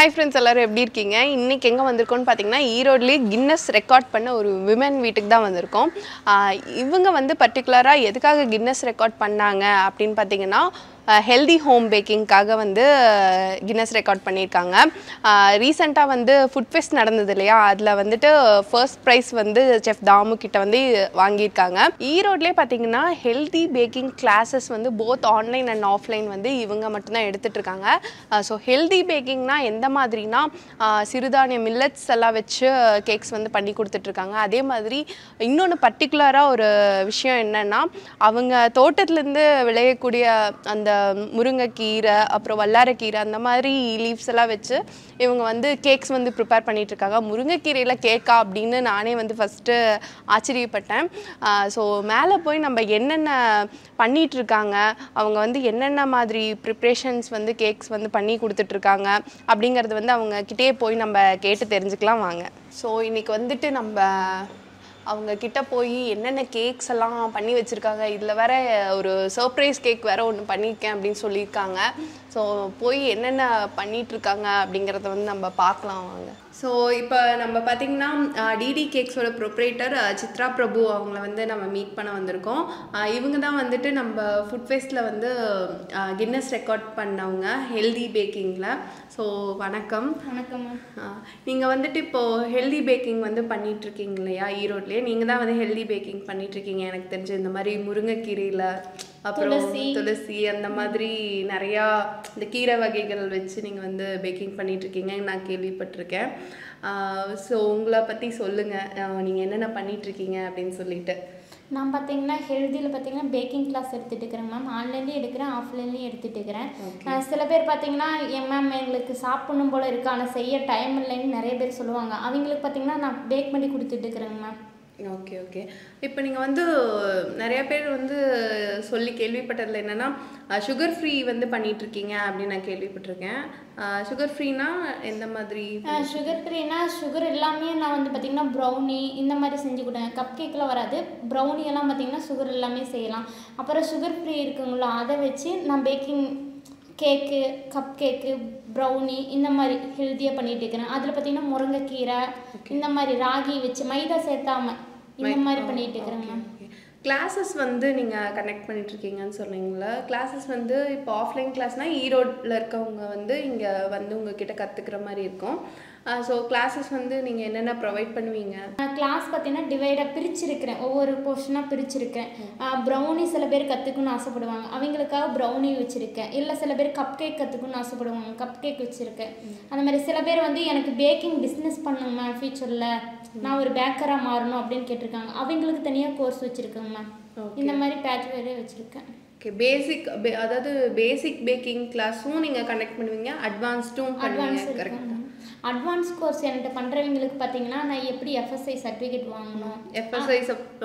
Hi friends எல்லாரும் எப்படி இருக்கீங்க இன்னைக்கு எங்கே வந்திருக்கோம்னு பார்த்தீங்கன்னா ஈரோட்லேயே கின்னஸ் ரெக்கார்ட் பண்ண ஒரு விமன் வீட்டுக்கு தான் வந்திருக்கோம் ஆஹ் இவங்க வந்து பர்டிகுலராக எதுக்காக கின்னஸ் ரெக்கார்ட் பண்ணாங்க அப்படின்னு பார்த்தீங்கன்னா ஹெல்தி ஹோம் பேக்கிங்க்காக வந்து கின்னஸ் ரெக்கார்ட் பண்ணியிருக்காங்க ரீசெண்டாக வந்து ஃபுட் ஃபெஸ்ட் நடந்தது இல்லையா அதில் வந்துட்டு ஃபர்ஸ்ட் ப்ரைஸ் வந்து செஃப் தாமு கிட்ட வந்து வாங்கியிருக்காங்க ஈரோட்லேயே பார்த்தீங்கன்னா ஹெல்தி பேக்கிங் கிளாஸஸ் வந்து போத் ஆன்லைன் அண்ட் ஆஃப்லைன் வந்து இவங்க மட்டும்தான் எடுத்துட்டு இருக்காங்க ஸோ ஹெல்தி பேக்கிங்னா எந்த மாதிரினா ஆஹ் சிறுதானிய மில்லட்ஸ் எல்லாம் வச்சு கேக்ஸ் வந்து பண்ணி கொடுத்துட்ருக்காங்க அதே மாதிரி இன்னொன்று பர்டிகுலராக ஒரு விஷயம் என்னன்னா அவங்க தோட்டத்துலேருந்து விளையக்கூடிய அந்த முருங்கைக்கீரை அப்புறம் வல்லாரக்கீரை அந்த மாதிரி லீவ்ஸ் எல்லாம் வச்சு இவங்க வந்து கேக்ஸ் வந்து ப்ரிப்பேர் பண்ணிட்டு இருக்காங்க முருங்கைக்கீரையில் கேக்கா அப்படின்னு நானே வந்து ஃபஸ்ட்டு ஆச்சரியப்பட்டேன் ஸோ மேலே போய் நம்ம என்னென்ன பண்ணிட்டு இருக்காங்க அவங்க வந்து என்னென்ன மாதிரி ப்ரிப்ரேஷன்ஸ் வந்து கேக்ஸ் வந்து பண்ணி கொடுத்துட்ருக்காங்க அப்படிங்கிறது வந்து அவங்க கிட்டே போய் நம்ம கேட்டு தெரிஞ்சுக்கலாம் வாங்க ஸோ இன்னைக்கு வந்துட்டு நம்ம அவங்க கிட்ட போய் என்னென்ன கேக்ஸ் எல்லாம் பண்ணி வச்சுருக்காங்க இதில் வேற ஒரு சர்ப்ரைஸ் கேக் வேற ஒன்று பண்ணியிருக்கேன் அப்படின்னு சொல்லியிருக்காங்க ஸோ போய் என்னென்ன பண்ணிட்டு இருக்காங்க அப்படிங்கிறத வந்து நம்ம பார்க்கலாம் வாங்க ஸோ இப்போ நம்ம பார்த்தீங்கன்னா டிடி கேக்ஸோட ப்ரொப்ரேட்டர் சித்ரா பிரபு அவங்கள வந்து நம்ம மீட் பண்ண வந்திருக்கோம் அஹ் இவங்க தான் வந்துட்டு நம்ம ஃபுட் ஃபெஸ்ட்டில் வந்து கின்னஸ் ரெக்கார்ட் பண்ணவங்க ஹெல்தி பேக்கிங்கில் ஸோ வணக்கம் வணக்கம் மேம் நீங்கள் வந்துட்டு இப்போது ஹெல்தி பேக்கிங் வந்து பண்ணிட்டு இருக்கீங்க இல்லையா ஈரோட்லேயே நீங்கள் தான் வந்து ஹெல்தி பேக்கிங் பண்ணிட்டு இருக்கீங்க எனக்கு தெரிஞ்சு இந்த மாதிரி முருங்கைக்கீரையில் அப்புறம் துளசி. துளசி அந்த மாதிரி நிறையா இந்த கீரை வகைகள் வச்சு நீங்கள் வந்து பேக்கிங் பண்ணிட்டு இருக்கீங்க நான் கேள்விப்பட்டிருக்கேன் ஸோ உங்களை பற்றி சொல்லுங்கள் நீங்கள் என்னென்ன பண்ணிட்டு இருக்கீங்க அப்படின்னு சொல்லிட்டு நான் பார்த்தீங்கன்னா ஹெல்தியில் பார்த்தீங்கன்னா பேக்கிங் கிளாஸ் எடுத்துட்டு இருக்கிறேன் மேம் ஆன்லைன்லேயும் எடுக்கிறேன் ஆஃப்லைன்லேயும் எடுத்துட்டு இருக்கிறேன் அஹ் சில பேர் பார்த்தீங்கன்னா என் மேம் எங்களுக்கு சாப்பிடணும் போல இருக்கு ஆனால் செய்ய டைம் இல்லைன்னு நிறைய பேர் சொல்லுவாங்க அவங்களுக்கு பார்த்தீங்கன்னா நான் பேக் பண்ணி கொடுத்துட்டு இருக்கிறேங்க மேம் ஓகே ஓகே இப்போ நீங்கள் வந்து நிறைய பேர் வந்து சொல்லி கேள்விப்பட்டதில் என்னென்னா சுகர் ஃப்ரீ வந்து பண்ணிட்டு இருக்கீங்க அப்படின்னு நான் கேள்விப்பட்டிருக்கேன் சுகர் ஃப்ரீனா எந்த மாதிரி சுகர் ஃப்ரீனா சுகர் எல்லாமே நான் வந்து பார்த்தீங்கன்னா ப்ரௌனி இந்த மாதிரி செஞ்சு கொடுங்க கப் கேக்கில் வராது ப்ரௌனி எல்லாம் பார்த்தீங்கன்னா சுகர் எல்லாமே செய்யலாம் அப்புறம் சுகர் ஃப்ரீ இருக்குங்களா அதை வச்சு நான் baking cake cupcake brownie இந்த மாதிரி ஹெல்த்தியாக பண்ணிட்டு இருக்கிறேன் அதில் பார்த்தீங்கன்னா முருங்கைக்கீரை இந்த மாதிரி ராகி வச்சு மைதா சேர்த்தாம இந்த மாதிரி பண்ணிட்டு இருக்கிறேன் மேம் கிளாஸஸ் வந்து நீங்கள் கனெக்ட் பண்ணிட்டு இருக்கீங்கன்னு சொன்னீங்களா கிளாஸஸ் வந்து இப்போ ஆஃப்லைன் கிளாஸ்னால் ஈரோட்டில் இருக்கவங்க வந்து இங்கே வந்து உங்ககிட்ட கற்றுக்கிற மாதிரி இருக்கும் ஸோ கிளாஸஸ் வந்து நீங்கள் என்னென்ன ப்ரொவைட் பண்ணுவீங்க கிளாஸ் பார்த்தீங்கன்னா டிவைடாக பிரிச்சிருக்கிறேன் ஒவ்வொரு போர்ஷனாக பிரிச்சிருக்கேன் ப்ரௌனி சில பேர் கற்றுக்கணும்னு ஆசைப்படுவாங்க அவங்களுக்காக ப்ரௌனி வச்சுருக்கேன் இல்லை சில பேர் கப் கேக் கற்றுக்கணும்னு ஆசைப்படுவாங்க கப் கேக் வச்சுருக்கேன் அந்த மாதிரி சில பேர் வந்து எனக்கு பேக்கிங் பிஸ்னஸ் பண்ணுங்க மேம் ஃபியூச்சரில் நான் ஒரு பேக்கராக மாறணும் அப்படின்னு கேட்டிருக்காங்க அவங்களுக்கு தனியாக கோர்ஸ் வச்சுருக்கேங்க மேம் இந்த மாதிரி பேட்ச் வேறே வச்சுருக்கேன் ஓகே பேசிக் அதாவது பேசிக் பேக்கிங் கிளாஸும் நீங்கள் கனெக்ட் பண்ணுவீங்க அட்வான்ஸ்டும் அட்வான்ஸ் பண்ணுவீங்க கரெக்ட் அட்வான்ஸ் கோர்ஸ் என்கிட்ட பண்ணுறவங்களுக்கு பார்த்தீங்கன்னா நான் எப்படி எஃப்எஸ்ஐ சர்டிஃபிகேட் வாங்கணும் FSI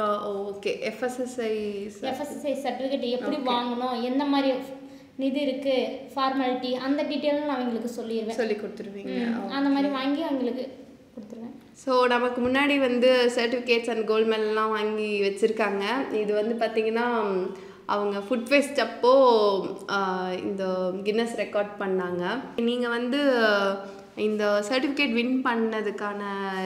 okay FSSI FSSI certificate எப்படி வாங்கணும் எந்த மாதிரி இது இருக்கு ஃபார்மாலிட்டி அந்த டீட்டெயிலும் நான் அவங்களுக்கு சொல்லிடுவேன் சொல்லி கொடுத்துருவீங்க ம், அந்த மாதிரி வாங்கி அவங்களுக்கு கொடுத்துருவேன் ஸோ நமக்கு முன்னாடி வந்து சர்டிஃபிகேட்ஸ் அண்ட் கோல்ட் மெடல்லாம் வாங்கி வச்சுருக்காங்க இது வந்து பார்த்திங்கன்னா அவங்க ஃபுட் ஃபெஸ்ட் அப்போ ஆஹ், இந்த கின்னஸ் ரெக்கார்ட் பண்ணாங்க நீங்கள் வந்து இந்த சர்டிஃபிகேட் வின் பண்ணதுக்கான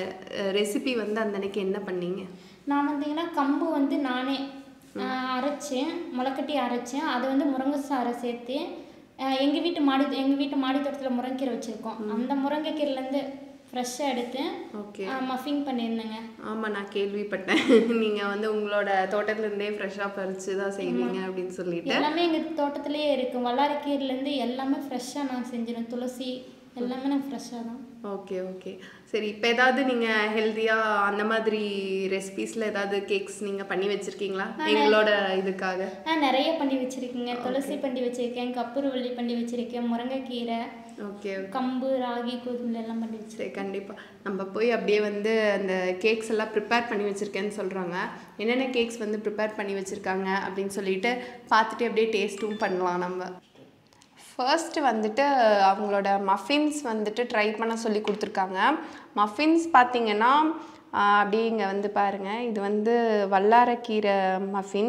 ரெசிபி வந்து அந்த அன்னைக்கு என்ன பண்ணீங்க நான் வந்தீங்கன்னா கம்பு வந்து நானே ஆஹ், அரைச்சேன் முளைக்கட்டி அரைச்சேன் அதை வந்து முருங்கை சாறை சேர்த்து எங்கள் வீட்டு மாடி எங்கள் வீட்டு மாடி தோட்டத்தில் முருங்கைக்கீரை வச்சுருக்கோம் அந்த முருங்கைக்கீரைலேருந்து ஃப்ரெஷ்ஷாக எடுத்து ஓகே மஃபிங் பண்ணியிருந்தேங்க ஆமாம் நான் கேள்விப்பட்டேன் நீங்கள் வந்து உங்களோட தோட்டத்துலேருந்தே ஃப்ரெஷ்ஷாக பறித்து தான் செய்வீங்க அப்படின்னு சொல்லிட்டு எல்லாமே எங்கள் தோட்டத்திலேயே இருக்கும் வல்லாரக்கீரைலேருந்து எல்லாமே ஃப்ரெஷ்ஷாக நான் செஞ்சிடும் துளசி எல்லாமே நான் ஃப்ரெஷ்ஷாக தான் ஓகே ஓகே சரி இப்போ ஏதாவது நீங்கள் ஹெல்த்தியாக அந்த மாதிரி ரெசிபீஸில் ஏதாவது கேக்ஸ் நீங்கள் பண்ணி வச்சுருக்கீங்களா எங்களோட இதுக்காக நான் நிறைய பண்ணி வச்சுருக்கேங்க துளசி பண்ணி வச்சுருக்கேன் கப்பூரவள்ளி பண்ணி வச்சுருக்கேன் முருங்கைக்கீரை ஓகே கம்பு ராகி கோதுமை எல்லாம் பண்ணி வச்சிருக்கேன் சரி கண்டிப்பாக நம்ம போய் அப்படியே வந்து அந்த கேக்ஸ் எல்லாம் ப்ரிப்பேர் பண்ணி வச்சுருக்கேன்னு சொல்கிறாங்க என்னென்ன கேக்ஸ் வந்து ப்ரிப்பேர் பண்ணி வச்சுருக்காங்க அப்படின்னு சொல்லிட்டு பார்த்துட்டு அப்படியே டேஸ்ட்டும் பண்ணலாம் நம்ம ஃபர்ஸ்ட் வந்துட்டு அவங்களோட மஃபின்ஸ் வந்துட்டு ட்ரை பண்ண சொல்லி கொடுத்துருக்காங்க மஃபின்ஸ் பார்த்தீங்கன்னா ஆஹ், அப்படியே இங்கே வந்து பாருங்கள் இது வந்து வல்லாரக்கீரை மஃபின்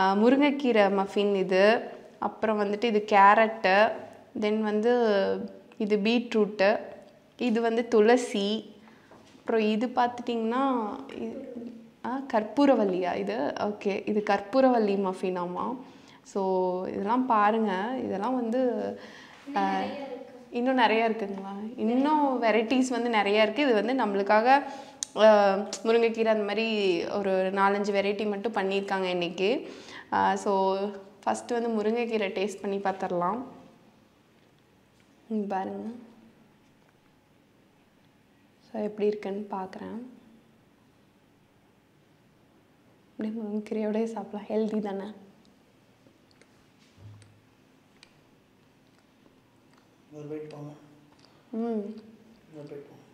முருங்கைக்கீரை மஃபின் இது அப்புறம் வந்துட்டு இது கேரட்டு தென் வந்து இது பீட்ரூட்டு இது வந்து துளசி அப்புறம் இது பார்த்துட்டிங்கன்னா இது- ஆ கற்பூரவல்லியா இது ஓகே இது கற்பூரவல்லி மஃபினாமா ஸோ இதெல்லாம் பாருங்கள் இதெல்லாம் வந்து ஆ, இன்னும் நிறையா இருக்குங்களா இன்னும் வெரைட்டிஸ் வந்து நிறையா இருக்குது இது வந்து நம்மளுக்காக ஆ, முருங்கைக்கீரை அந்த மாதிரி ஒரு நாலஞ்சு வெரைட்டி மட்டும் பண்ணியிருக்காங்க இன்றைக்கி ஸோ ஃபஸ்ட்டு வந்து முருங்கைக்கீரை டேஸ்ட் பண்ணி பார்த்துடலாம் இங்க பாருங்க ஸோ எப்படி இருக்குன்னு பார்க்குறேன் அப்படியே முருங்கைக்கீரையோடய சாப்பிடலாம் ஹெல்தி தானே ஒரு பைட் போங்க ம் ஒரு பைட் போங்க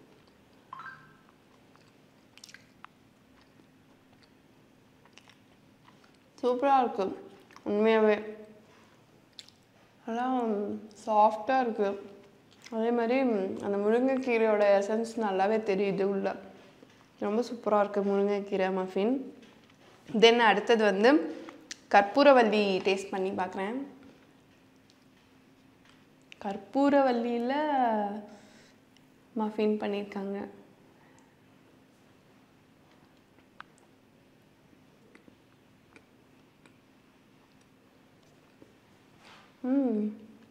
சூப்பராக இருக்கு உண்மையாகவே நல்லா சாஃப்டாக இருக்குது அதே மாதிரி ம், அந்த முருங்கைக்கீரையோட எசன்ஸ் நல்லாவே தெரியுது உள்ள ரொம்ப சூப்பராக இருக்குது முருங்கைக்கீரை மஃபின் தென் அடுத்தது வந்து கற்பூரவல்லி டேஸ்ட் பண்ணி பார்க்குறேன் கற்பூரவல்லியில் மஃபின் பண்ணியிருக்காங்க ம்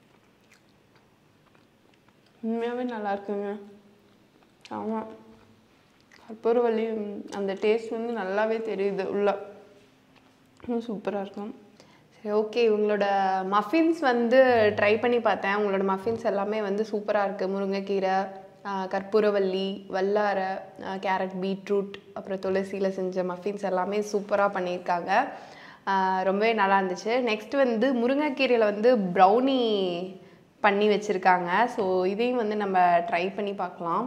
உண்மையாகவே நல்லா இருக்குங்க ஆமாம் கற்பூரவல்லி ம், அந்த டேஸ்ட் வந்து நல்லாவே தெரியுது உள்ள சூப்பராக இருக்கும் சரி ஓகே உங்களோட மஃபின்ஸ் வந்து ட்ரை பண்ணி பார்த்தேன் உங்களோட மஃபின்ஸ் எல்லாமே வந்து சூப்பராக இருக்குது முருங்கைக்கீரை ஆ, கற்பூரவல்லி வல்லாரை ஆ, கேரட் பீட்ரூட் அப்புறம் துளசியில் செஞ்ச மஃபின்ஸ் எல்லாமே சூப்பராக பண்ணியிருக்காங்க ஆ, ரொம்பவே நல்லா இருந்துச்சு நெக்ஸ்ட் வந்து முருங்கைக்கீரையில் வந்து ப்ரௌனி பண்ணி வச்சுருக்காங்க ஸோ இதையும் வந்து நம்ம ட்ரை பண்ணி பார்க்கலாம்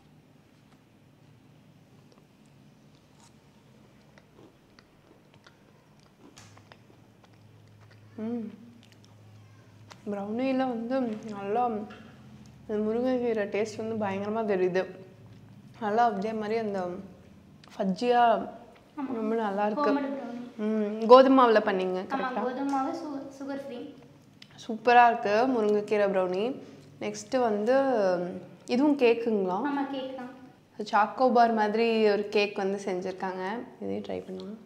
ம் ப்ரௌனியில் வந்து நல்லா அந்த முருங்கைக்கீரை டேஸ்ட் வந்து பயங்கரமாக தெரியுது நல்லா அப்படியே மாதிரி அந்த ஃபஜ்ஜியாக ரொம்ப நல்லா இருக்கு ஹோம்மேட் ப்ரௌனி ம் கோதுமை மாவில் பண்ணீங்க ஆமாம் கரெக்டாக கோதுமை மாவு சுகர் சுகர் ஃப்ரீ சூப்பராக இருக்குது முருங்கைக்கீரை ப்ரௌனி நெக்ஸ்ட்டு வந்து இதுவும் கேக்குங்களா ஆமாம் கேக் தான் சாக்கோபார் மாதிரி ஒரு கேக் வந்து செஞ்சுருக்காங்க இதையும் ட்ரை பண்ணலாம்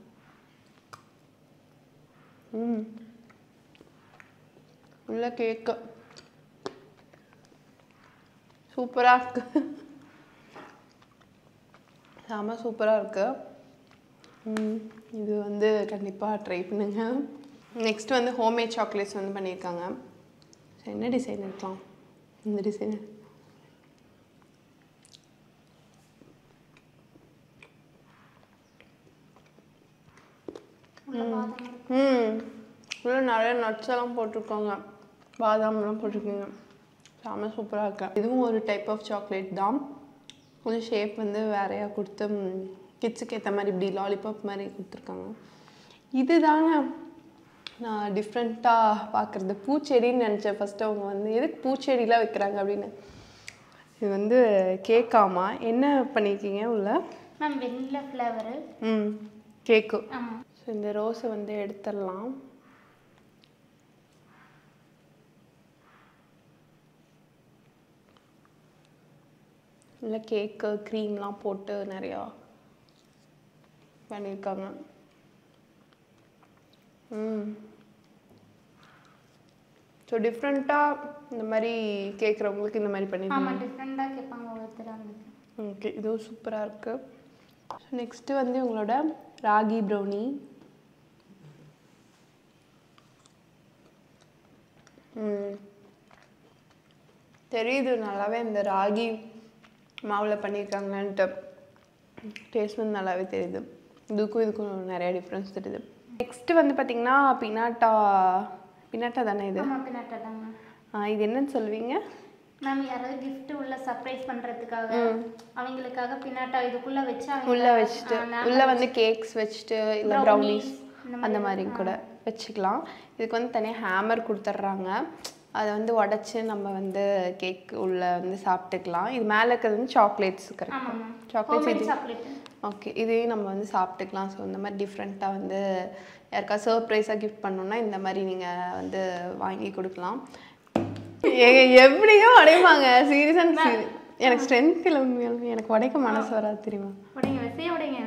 ம் உள்ள கேக்கு சூப்பராக இருக்கு செம சூப்பராக இருக்கு ம், இது வந்து கண்டிப்பாக ட்ரை பண்ணுங்க நெக்ஸ்ட் வந்து ஹோம்மேட் சாக்லேட்ஸ் வந்து பண்ணியிருக்காங்க சரி, என்ன டிசைன் இருக்கலாம் இந்த டிசைன் உள்ள பாதாம் இருக்கு. ம் உள்ள நிறைய நட்ஸ் எல்லாம் போட்டிருக்காங்க பாதாம்லாம் போட்டிருக்கீங்க செம்ம சூப்பராக இருக்கு இதுவும் ஒரு டைப் ஆஃப் சாக்லேட் தான் கொஞ்சம் ஷேப் வந்து வேறையா கொடுத்து கிட்ஸுக்கு ஏற்ற மாதிரி இப்படி லாலிபாப் மாதிரி கொடுத்துருக்காங்க இதுதாங்க நான் டிஃப்ரெண்ட்டாக பார்க்குறது பூச்செடின்னு நினச்சேன் ஃபஸ்ட்டு அவங்க வந்து எதுக்கு பூச்செடிலாம் வைக்கிறாங்க அப்படின்னு இது வந்து கேக்காமா என்ன பண்ணியிருக்கீங்க உள்ள மேம் வெண்ணிலா ஃப்ளேவரு ம் கேக்கு ஆமாம் ஸோ இந்த ரோஸை வந்து எடுத்துடலாம் இல்லை கேக்கு க்ரீம்லாம் போட்டு நிறையா பண்ணியிருக்காங்க ம் ஸோ டிஃப்ரெண்ட்டாக இந்த மாதிரி கேட்குறவங்களுக்கு இந்த மாதிரி பண்ணியிருக்காங்க ஆமாம் டிஃப்ரெண்ட்டாக கேட்பாங்க ஒவ்வொருத்தர் வந்து ஓகே இதுவும் சூப்பராக இருக்குது ஸோ நெக்ஸ்ட்டு வந்து உங்களோட ராகி ப்ரௌனி ம் தெரியுது நல்லாவே இந்த ராகி மாவில் பண்ணியிருக்காங்கன்ட்டு டேஸ்ட் வந்து நல்லாவே தெரியுது இதுக்கும் இதுக்கும் நிறைய டிஃப்ரென்ஸ் தெரியுது நெக்ஸ்ட்டு வந்து பார்த்திங்கன்னா பினாட்டா பினாட்டா தானே இது ஆமாம் பின்னாட்டா தாங்க ஆ, இது என்னன்னு சொல்லுவீங்க மேம் யாராவது gift உள்ள சர்ப்ரைஸ் பண்ணுறதுக்காக அவங்களுக்காக பின்னாட்டா இதுக்குள்ளே வச்சு அவங்க உள்ள வச்சுட்டு ஆ, நான் உள்ள வந்து கேக்ஸ் வச்சுட்டு இல்லை Brownies, ப்ரௌனிஸ் அந்த மாதிரி கூட வச்சுக்கலாம் இதுக்கு வந்து தனியாக ஹேமர் கொடுத்துட்றாங்க அதை வந்து உடச்சி நம்ம வந்து கேக் உள்ள வந்து சாப்பிட்டுக்கலாம் இது மேலே இருக்கிறது வந்து சாக்லேட்ஸ் கரெக்டாக ஆமாம் மேம் சாக்லேட்ஸ் ஹோம்மேட் இது சாக்லேட் ஓகே இதையும் நம்ம வந்து சாப்பிட்டுக்கலாம் ஸோ இந்த மாதிரி டிஃப்ரெண்ட்டாக வந்து யாருக்கா சர்ப்ரைஸாக கிஃப்ட் பண்ணோன்னா இந்த மாதிரி நீங்கள் வந்து வாங்கி கொடுக்கலாம் ஏங்க எப்படிங்க உடைப்பாங்க சீரியஸ் அண்ட் சீரியஸ் எனக்கு ஸ்ட்ரென்த் இல்லை உண்மையாலுமே எனக்கு உடைக்க மனசு வராது தெரியுமா உடைங்க விசைய உடைங்க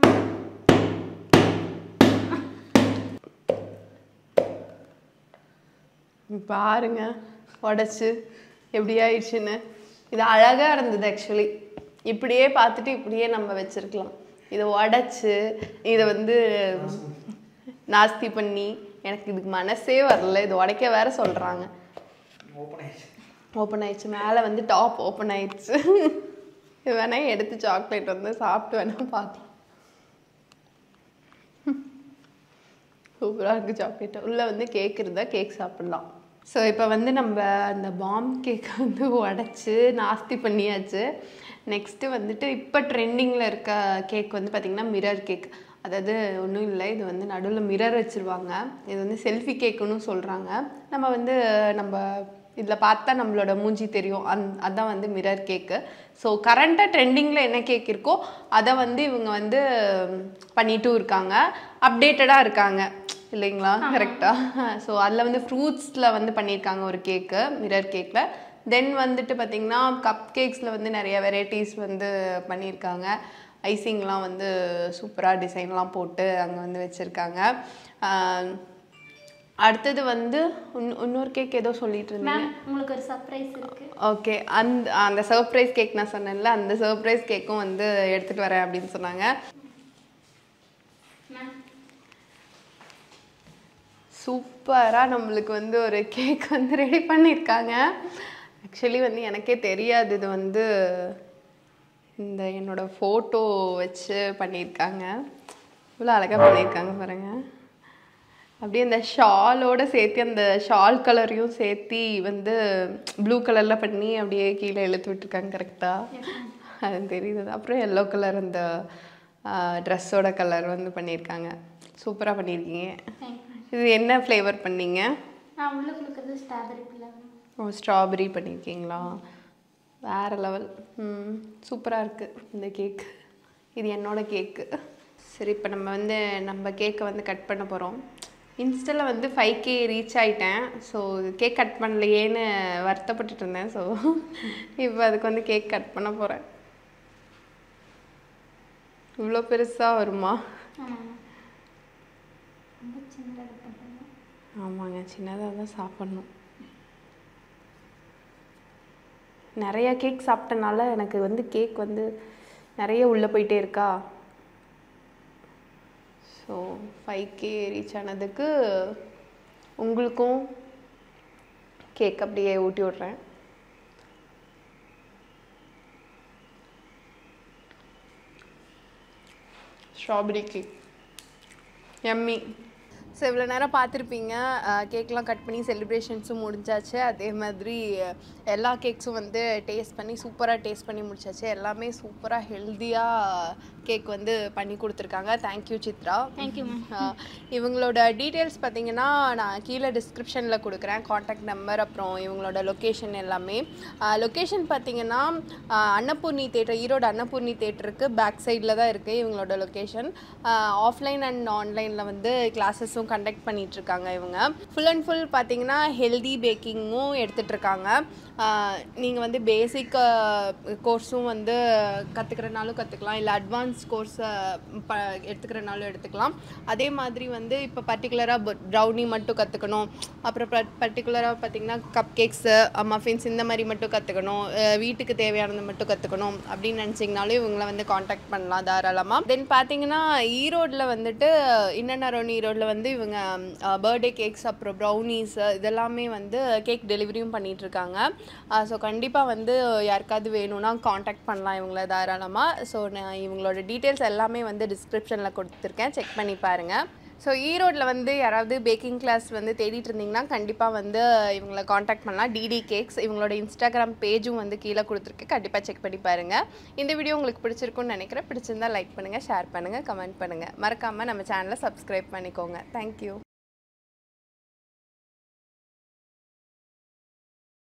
பாருங்க உடச்சி எப்படி ஆயிடுச்சுன்னு இது அழகாக இருந்தது ஆக்சுவலி இப்படியே பார்த்துட்டு இப்படியே நம்ம வச்சிருக்கலாம் இதை உடச்சி இதை வந்து நாஸ்தி பண்ணி எனக்கு இதுக்கு மனசே வரல இது உடைக்க வேற சொல்கிறாங்க ஓப்பன் ஆயிடுச்சு ஓப்பன் ஆயிடுச்சு மேலே வந்து டாப் ஓப்பன் ஆயிடுச்சு இது வேணா எடுத்து சாக்லேட் வந்து சாப்பிட்டு வேணா பார்க்கலாம் சூப்பராக இருக்குது சாக்லேட் உள்ளே வந்து கேக் இருந்தால் கேக் சாப்பிட்லாம் ஸோ இப்போ வந்து நம்ம அந்த பாம் கேக்கை வந்து உடச்சி நாஸ்தி பண்ணியாச்சு நெக்ஸ்ட்டு வந்துட்டு இப்போ ட்ரெண்டிங்கில் இருக்க கேக் வந்து பார்த்திங்கன்னா மிரர் கேக் அதாவது ஒன்றும் இல்லை இது வந்து நடுவில் மிரர் வச்சுருவாங்க இது வந்து செல்ஃபி கேக்குன்னு சொல்கிறாங்க நம்ம வந்து நம்ம இதில் பார்த்தா நம்மளோட மூஞ்சி தெரியும் அந் அதான் வந்து மிரர் கேக்கு ஸோ கரண்ட்டாக ட்ரெண்டிங்கில் என்ன கேக் இருக்கோ அதை வந்து இவங்க வந்து பண்ணிட்டும் இருக்காங்க அப்டேட்டடாக இருக்காங்க இல்லைங்களா கரெக்டாக ஸோ அதில் வந்து ஃப்ரூட்ஸில் வந்து பண்ணியிருக்காங்க ஒரு கேக்கு மிரர் கேக்கில் தென் வந்துட்டு பார்த்திங்கன்னா கப் கேக்ஸில் வந்து நிறைய வெரைட்டிஸ் வந்து பண்ணியிருக்காங்க ஐசிங்லாம் வந்து சூப்பராக டிசைன்லாம் போட்டு அங்கே வந்து வச்சுருக்காங்க அடுத்தது வந்து இன்னொ- இன்னொரு கேக் ஏதோ சொல்லிட்டு இருந்தீங்க மேம் உங்களுக்கு ஒரு சர்ப்ரைஸ் இருக்கு ஓகே அந்த அந்த சர்ப்ரைஸ் கேக் நான் சொன்னேன்ல அந்த சர்ப்ரைஸ் கேக்கும் வந்து எடுத்துகிட்டு வரேன் அப்படின்னு சொன்னாங்க மேம் சூப்பராக நம்மளுக்கு வந்து ஒரு கேக் வந்து ரெடி பண்ணியிருக்காங்க ஆக்சுவலி வந்து எனக்கே தெரியாது இது வந்து இந்த என்னோட ஃபோட்டோ வச்சு பண்ணியிருக்காங்க இவ்வளோ அழகாக பண்ணியிருக்காங்க பாருங்க அப்படியே அந்த ஷாலோட சேர்த்து அந்த ஷால் கலரையும் சேர்த்து வந்து ப்ளூ கலரில் பண்ணி அப்படியே கீழே இழுத்து விட்டுருக்காங்க கரெக்டாக அது தெரியுது அப்புறம் எல்லோ கலர் அந்த ட்ரெஸ்ஸோட கலர் வந்து பண்ணியிருக்காங்க சூப்பராக பண்ணியிருக்கீங்க தேங்க்யூ இது என்ன ஃப்ளேவர் பண்ணீங்க நான் உள்ள கொடுக்குறது ஸ்ட்ராபெரி பிள்ளை ஓ ஸ்ட்ராபெரி பண்ணியிருக்கீங்களா வேறு லெவல் ம் சூப்பராக இருக்குது இந்த கேக் இது என்னோட கேக்கு சரி இப்போ நம்ம வந்து நம்ம கேக்கை வந்து கட் பண்ண போகிறோம் இன்ஸ்டாவில் வந்து ஃபைவ் கே ரீச் ஆயிட்டேன் ஸோ கேக் கட் பண்ணலையேன்னு வருத்தப்பட்டுட்டு இருந்தேன் ஸோ இப்போ அதுக்கு வந்து கேக் கட் பண்ண போகிறேன் இவ்வளோ பெருசாக வருமா ஆமாம் ரொம்ப சின்னதாக பண்ணுறேன் ஆமாங்க சின்னதாக தான் சாப்பிட்ணும் நிறைய கேக் சாப்பிட்டனால எனக்கு வந்து கேக் வந்து நிறைய உள்ளே போயிட்டே இருக்கா ஸோ ஃபைவ் கே ரீச் ஆனதுக்கு உங்களுக்கும் கேக் அப்படியே ஊட்டி விட்றேன் ஸ்ட்ராபெரி கேக் எம்மி ஸோ இவ்வளோ நேரம் பார்த்துருப்பீங்க கேக்லாம் கட் பண்ணி செலிப்ரேஷன்ஸும் முடிஞ்சாச்சு அதே மாதிரி அஹ், எல்லா கேக்ஸும் வந்து டேஸ்ட் பண்ணி சூப்பராக டேஸ்ட் பண்ணி முடிச்சாச்சு எல்லாமே சூப்பராக ஹெல்த்தியாக கேக் வந்து பண்ணி கொடுத்துருக்காங்க thank you Chitra thank you ma'am ah இவங்களோட டீட்டெயில்ஸ் பார்த்தீங்கன்னா நான் கீழே டிஸ்கிரிப்ஷனில் கொடுக்குறேன் காண்டாக்ட் நம்பர் அப்புறம் இவங்களோட லொக்கேஷன் எல்லாமே லொக்கேஷன் பார்த்தீங்கன்னா ஆஹ் அன்னபூர்ணி தேட்டர் ஈரோடு அன்னபூர்ணி தேட்டருக்கு பேக் சைடில் தான் இருக்குது இவங்களோட லொக்கேஷன் ஆஃப்லைன் அண்ட் ஆன்லைனில் வந்து கிளாஸஸும் கண்டக்ட் பண்ணிகிட்ருக்காங்க இவங்க ஃபுல் அண்ட் ஃபுல் பார்த்தீங்கன்னா ஹெல்தி பேக்கிங்கும் எடுத்துகிட்ருக்காங்க நீங்கள் வந்து பேசிக் கோர்ஸும் வந்து கற்றுக்கிறனாலும் கற்றுக்கலாம் இல்லை அட்வான்ஸ் கோர்ஸை ப எடுத்துக்கிறனாலும் எடுத்துக்கலாம் அதே மாதிரி வந்து இப்போ பர்டிகுலராக ப்ரௌனி மட்டும் கற்றுக்கணும் அப்புறம் பர்டிகுலராக பார்த்தீங்கன்னா கப் கேக்ஸு மஃபின்ஸ் இந்த மாதிரி மட்டும் கற்றுக்கணும் வீட்டுக்கு தேவையானது மட்டும் கற்றுக்கணும் அப்படின்னு நினச்சிங்கனாலும் இவங்கள வந்து காண்டாக்ட் பண்ணலாம் தாராளமாக தென் பார்த்தீங்கன்னா ஈரோட்டில் வந்துட்டு இன்னநரோன் ஈரோட்டில் வந்து இவங்க பர்த்டே கேக்ஸ் அப்புறம் ப்ரௌனிஸ் இதெல்லாமே வந்து கேக் டெலிவரியும் பண்ணிட்டு இருக்காங்க ஸோ கண்டிப்பாக வந்து யாருக்காவது வேணும்னா காண்டாக்ட் பண்ணலாம் இவங்கள தாராளமாக ஸோ நான் இவங்களோட டீட்டெயில்ஸ் எல்லாமே வந்து டிஸ்கிரிப்ஷனில் கொடுத்துருக்கேன் செக் பண்ணி பாருங்கள் ஸோ ஈரோட்டில் வந்து யாராவது பேக்கிங் கிளாஸ் வந்து தேடிட்டு இருந்தீங்கன்னா கண்டிப்பாக வந்து இவங்களை காண்டாக்ட் பண்ணலாம் டிடி கேக்ஸ் இவங்களோட இன்ஸ்டாகிராம் பேஜும் வந்து கீழே கொடுத்துருக்கு கண்டிப்பாக செக் பண்ணி பாருங்கள் இந்த வீடியோ உங்களுக்கு பிடிச்சிருக்குன்னு நினைக்கிறேன் பிடிச்சிருந்தா லைக் பண்ணுங்கள் ஷேர் பண்ணுங்கள் கமெண்ட் பண்ணுங்கள் மறக்காமல் நம்ம சேனலை சப்ஸ்கிரைப் பண்ணிக்கோங்க தேங்க்யூ